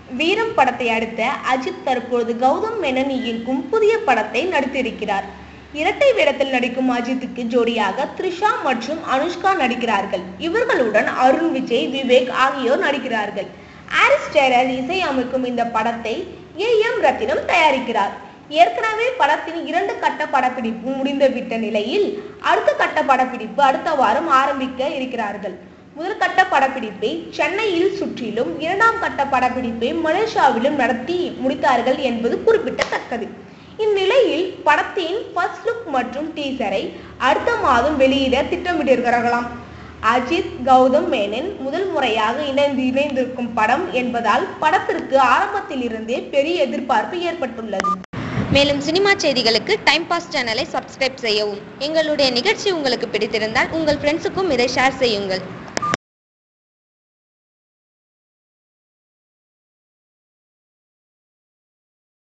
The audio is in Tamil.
வீரம் படத்தை அடுத்த அஜித் தற்பொழுது கௌதம் மேனன் இயக்கும் புதிய படத்தை நடித்திருக்கிறார் இரட்டை வேடத்தில் நடிக்கும் அஜித்துக்கு ஜோடியாக த்ரிஷா மற்றும் அனுஷ்கா நடிக்கிறார்கள் இவர்களுடன் அருண் விஜய் விவேக் ஆகியோர் நடிக்கிறார்கள் ஆரிஸ் டேரர் இசை அமைக்கும் இந்த படத்தை ஏ எம் ரத்தினம் தயாரிக்கிறார் ஏற்கனவே படத்தின் இரண்டு கட்ட படப்பிடிப்பு முடிந்துவிட்ட நிலையில் அடுத்த கட்ட படப்பிடிப்பு அடுத்த வாரம் ஆரம்பிக்க இருக்கிறார்கள் முதல் கட்ட படப்பிடிப்பை சென்னையில் சுற்றிலும் இரண்டாம் கட்ட படப்பிடிப்பை மலேசியாவிலும் நடத்தி முடித்தார்கள் என்பது குறிப்பிடத்தக்கது இந்நிலையில் படத்தின் ஃபர்ஸ்ட் லுக் மற்றும் டீசரை அடுத்த மாதம் வெளியிட திட்டமிட்டிருக்கிறார்களாம் அஜித் கௌதம் மேனன் முதல் முறையாக இணைந்து இணைந்திருக்கும் படம் என்பதால் படத்திற்கு ஆரம்பத்திலிருந்தே பெரிய எதிர்பார்ப்பு ஏற்பட்டுள்ளது மேலும் சினிமா செய்திகளுக்கு டைம் பாஸ் சேனலை சப்ஸ்கிரைப் செய்யவும் எங்களுடைய நிகழ்ச்சி உங்களுக்கு பிடித்திருந்தால் உங்கள் ஃப்ரெண்ட்ஸுக்கும் இதை ஷேர் செய்யுங்கள்